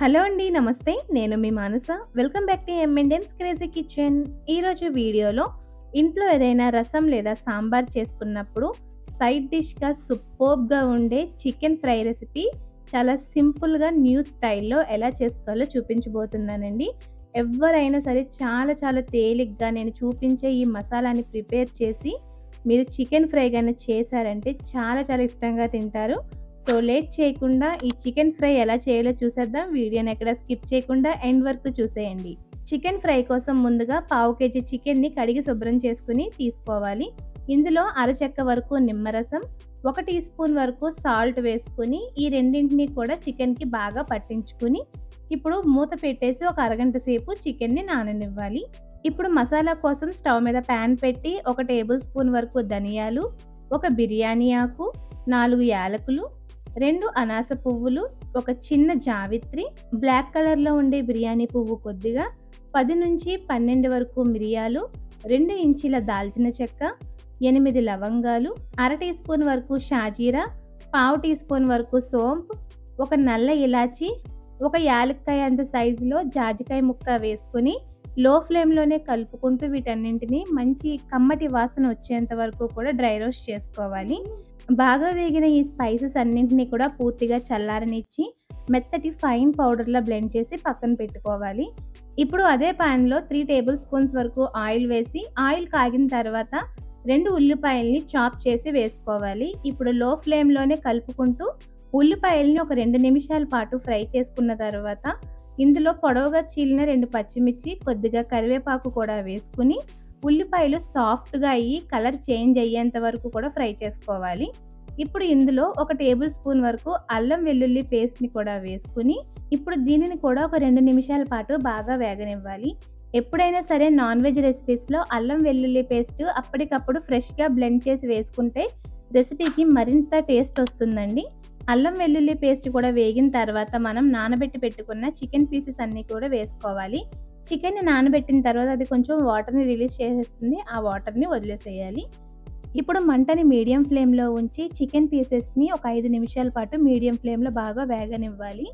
hello అండి నమస్తే నేను మీ మానస వెల్కమ్ బ్యాక్ టు ఎంఎండెమ్స్ క్రేజీ కిచెన్ ఈరోజు వీడియోలో ఇంట్లో ఏదైనా రసం లేదా సాంబార్ చేసుకున్నప్పుడు సైడ్ డిష్గా సూపర్బ్గా ఉండే చికెన్ ఫ్రై రెసిపీ చాలా సింపుల్గా న్యూ స్టైల్లో ఎలా చేసుకోవాలో చూపించబోతున్నానండి ఎవరైనా సరే చాలా చాలా తేలిగ్గా నేను చూపించే ఈ మసాలాని ప్రిపేర్ చేసి మీరు చికెన్ ఫ్రై కానీ చేశారంటే చాలా చాలా ఇష్టంగా తింటారు సో లేట్ చేయకుండా ఈ చికెన్ ఫ్రై ఎలా చేయాలో చూసేద్దాం వీడియోని ఎక్కడ స్కిప్ చేయకుండా ఎండ్ వరకు చూసేయండి చికెన్ ఫ్రై కోసం ముందుగా పావు కేజీ చికెన్ని కడిగి శుభ్రం చేసుకుని తీసుకోవాలి ఇందులో అరచెక్క వరకు నిమ్మరసం ఒక టీ స్పూన్ వరకు సాల్ట్ వేసుకుని ఈ రెండింటిని కూడా చికెన్కి బాగా పట్టించుకుని ఇప్పుడు మూత పెట్టేసి ఒక అరగంట సేపు చికెన్ని నాననివ్వాలి ఇప్పుడు మసాలా కోసం స్టవ్ మీద ప్యాన్ పెట్టి ఒక టేబుల్ స్పూన్ వరకు ధనియాలు ఒక బిర్యానీ ఆకు నాలుగు యాలకులు రెండు అనాస పువ్వులు ఒక చిన్న జావిత్రి బ్లాక్ కలర్లో ఉండే బిర్యానీ పువ్వు కొద్దిగా పది నుంచి పన్నెండు వరకు మిరియాలు రెండు ఇంచీల దాల్చిన చెక్క ఎనిమిది లవంగాలు అర టీ స్పూన్ వరకు షాజీరా పావు టీ స్పూన్ వరకు సోంపు ఒక నల్ల ఇలాచి ఒక యాలక్కాయ అంత సైజులో జాజికాయ ముక్క వేసుకుని లో ఫ్లేమ్లోనే కలుపుకుంటూ వీటన్నింటిని మంచి కమ్మటి వాసన వచ్చేంత వరకు కూడా డ్రై రోస్ట్ చేసుకోవాలి బాగా వేగిన ఈ స్పైసెస్ అన్నింటినీ కూడా పూర్తిగా చల్లారనిచ్చి మెత్తటి ఫైన్ పౌడర్లా బ్లెండ్ చేసి పక్కన పెట్టుకోవాలి ఇప్పుడు అదే ప్యాన్లో త్రీ టేబుల్ స్పూన్స్ వరకు ఆయిల్ వేసి ఆయిల్ కాగిన తర్వాత రెండు ఉల్లిపాయల్ని చాప్ చేసి వేసుకోవాలి ఇప్పుడు లో ఫ్లేమ్లోనే కలుపుకుంటూ ఉల్లిపాయల్ని ఒక రెండు నిమిషాల పాటు ఫ్రై చేసుకున్న తర్వాత ఇందులో పొడవుగా చీలిన రెండు పచ్చిమిర్చి కొద్దిగా కరివేపాకు కూడా వేసుకుని ఉల్లిపాయలు సాఫ్ట్గా అయ్యి కలర్ చేంజ్ అయ్యేంత వరకు కూడా ఫ్రై చేసుకోవాలి ఇప్పుడు ఇందులో ఒక టేబుల్ స్పూన్ వరకు అల్లం వెల్లుల్లి పేస్ట్ని కూడా వేసుకుని ఇప్పుడు దీనిని కూడా ఒక రెండు నిమిషాల పాటు బాగా వేగనివ్వాలి ఎప్పుడైనా సరే నాన్ వెజ్ రెసిపీస్లో అల్లం వెల్లుల్లి పేస్ట్ అప్పటికప్పుడు ఫ్రెష్గా బ్లెండ్ చేసి వేసుకుంటే రెసిపీకి మరింత టేస్ట్ వస్తుందండి అల్లం వెల్లుల్లి పేస్ట్ కూడా వేగిన తర్వాత మనం నానబెట్టి పెట్టుకున్న చికెన్ పీసెస్ అన్నీ కూడా వేసుకోవాలి చికెన్ని నానబెట్టిన తర్వాత అది కొంచెం వాటర్ని రిలీజ్ చేసేస్తుంది ఆ వాటర్ని వదిలేసేయాలి ఇప్పుడు మంటని మీడియం ఫ్లేమ్లో ఉంచి చికెన్ పీసెస్ని ఒక ఐదు నిమిషాల పాటు మీడియం ఫ్లేమ్లో బాగా వేగనివ్వాలి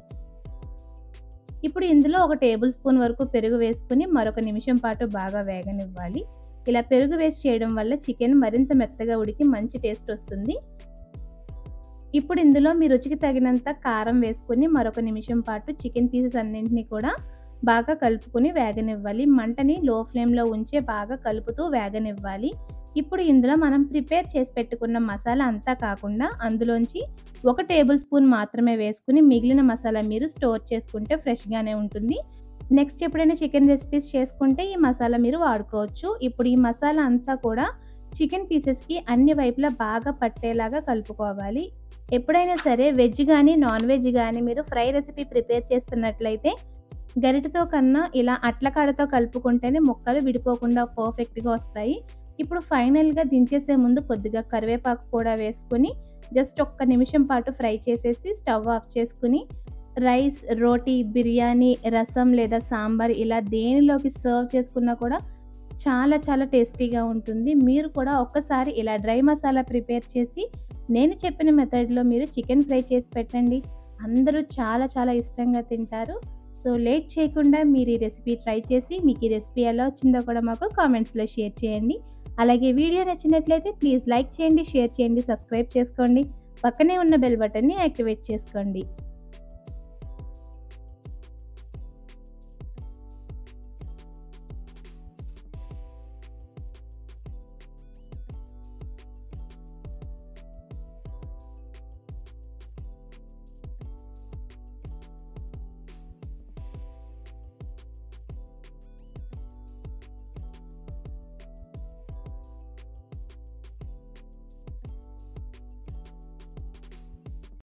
ఇప్పుడు ఇందులో ఒక టేబుల్ స్పూన్ వరకు పెరుగు వేసుకుని మరొక నిమిషం పాటు బాగా వేగనివ్వాలి ఇలా పెరుగు వేసి చేయడం వల్ల చికెన్ మరింత మెత్తగా ఉడికి మంచి టేస్ట్ వస్తుంది ఇప్పుడు ఇందులో మీ రుచికి తగినంత కారం వేసుకుని మరొక నిమిషం పాటు చికెన్ పీసెస్ అన్నింటినీ కూడా బాగా కలుపుకొని వేగనివ్వాలి మంటని లో ఫ్లేమ్లో ఉంచే బాగా కలుపుతూ వేగనివ్వాలి ఇప్పుడు ఇందులో మనం ప్రిపేర్ చేసి పెట్టుకున్న మసాలా అంతా కాకుండా అందులోంచి ఒక టేబుల్ స్పూన్ మాత్రమే వేసుకుని మిగిలిన మసాలా మీరు స్టోర్ చేసుకుంటే ఫ్రెష్గానే ఉంటుంది నెక్స్ట్ ఎప్పుడైనా చికెన్ రెసిపీస్ చేసుకుంటే ఈ మసాలా మీరు వాడుకోవచ్చు ఇప్పుడు ఈ మసాలా అంతా కూడా చికెన్ పీసెస్కి అన్ని వైపులా బాగా పట్టేలాగా కలుపుకోవాలి ఎప్పుడైనా సరే వెజ్ కానీ నాన్ వెజ్ కానీ మీరు ఫ్రై రెసిపీ ప్రిపేర్ చేస్తున్నట్లయితే గరిటతో కన్నా ఇలా అట్లకాడతో కలుపుకుంటేనే ముక్కలు విడిపోకుండా పర్ఫెక్ట్గా వస్తాయి ఇప్పుడు ఫైనల్గా దించేసే ముందు కొద్దిగా కరివేపాకు కూడా వేసుకుని జస్ట్ ఒక్క నిమిషం పాటు ఫ్రై చేసేసి స్టవ్ ఆఫ్ చేసుకుని రైస్ రోటీ బిర్యానీ రసం లేదా సాంబార్ ఇలా దేనిలోకి సర్వ్ చేసుకున్నా కూడా చాలా చాలా టేస్టీగా ఉంటుంది మీరు కూడా ఒక్కసారి ఇలా డ్రై మసాలా ప్రిపేర్ చేసి నేను చెప్పిన మెథడ్లో మీరు చికెన్ ఫ్రై చేసి పెట్టండి అందరూ చాలా చాలా ఇష్టంగా తింటారు సో లేట్ చేయకుండా మీరు ఈ రెసిపీ ట్రై చేసి మీకు ఈ రెసిపీ ఎలా వచ్చిందో కూడా మాకు కామెంట్స్లో షేర్ చేయండి అలాగే వీడియో నచ్చినట్లయితే ప్లీజ్ లైక్ చేయండి షేర్ చేయండి సబ్స్క్రైబ్ చేసుకోండి పక్కనే ఉన్న బెల్ బటన్ని యాక్టివేట్ చేసుకోండి